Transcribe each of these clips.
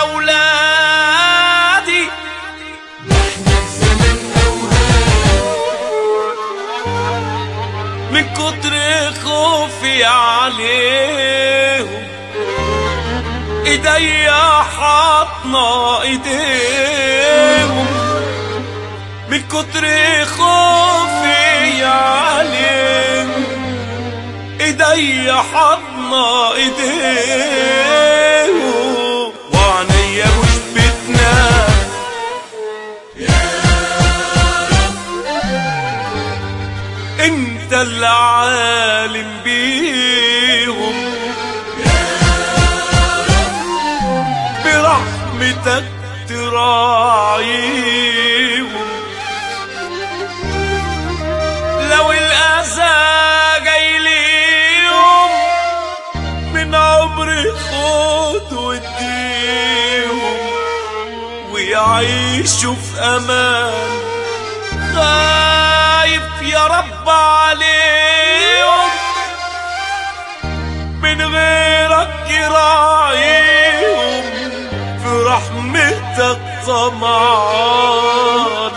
ولادي من كتر خوفي عليهم ايديا حاطنا ايديهم من كتر خوفي عليهم ايديا حاطنا ايديهم وعينيا مش بتنام انت اللي عالم بيهم برحمتك تراعيهم لو الأذى جاي ليهم من عمري خد واديهم ويعيشوا في أمان خايف يا رب عليهم من غيرك يراعيهم في رحمتك طمعان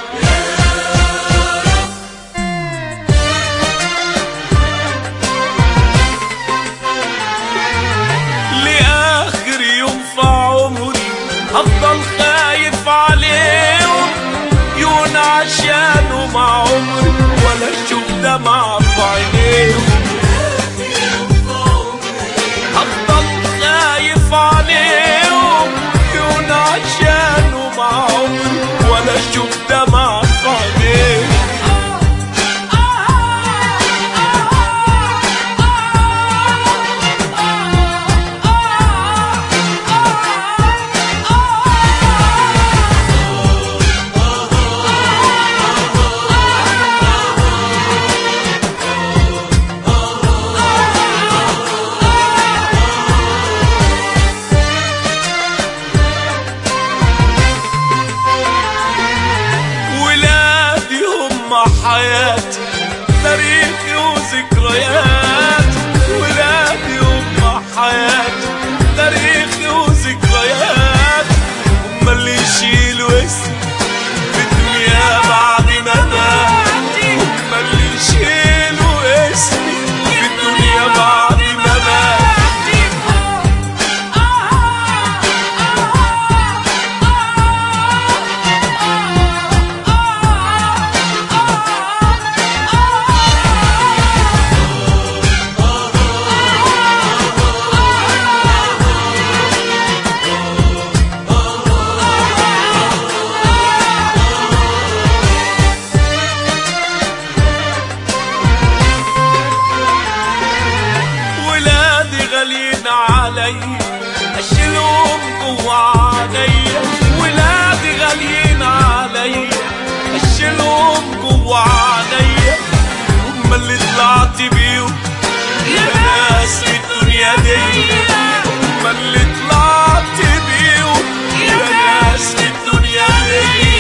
لآخر يوم في عمري هفضل خايف عليهم يون عشانه مع عمري ولا اشوف دمعة في عينيهم هفضل خايف عليهم يون عشانه مع عمري ولا اشوف دمعة في عينيهم ولادي هم حياتي تاريخي وذكرياتي ولادي هم حياتي تاريخي وذكرياتي هم اللي يشيلوا اسمي في الدنيا بعد ما مات هم اللي يشيلوا اسمي في الدنيا بعد ما مات ولادي غاليين علي اشيلهم جوا عينيا ولادي غاليين علي اشيلهم جوا عينيا هم اللي طلعت بيهم يا ناس في الدنيا دي هم اللي طلعت بيهم يا ناس في الدنيا دي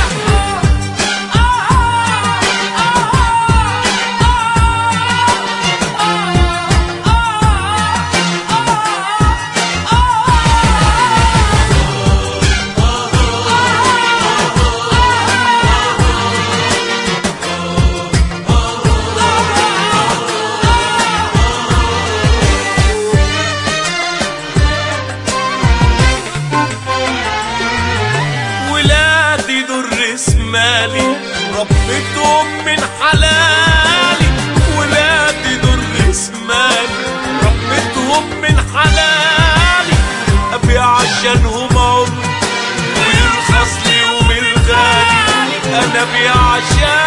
ولادي در اسمالي ربيتهم من حلالي ولادي در اسمالي ربيتهم من حلالي ابيع عشانهم عمري ويرخص لي يوم الغالي انا ابيع عشان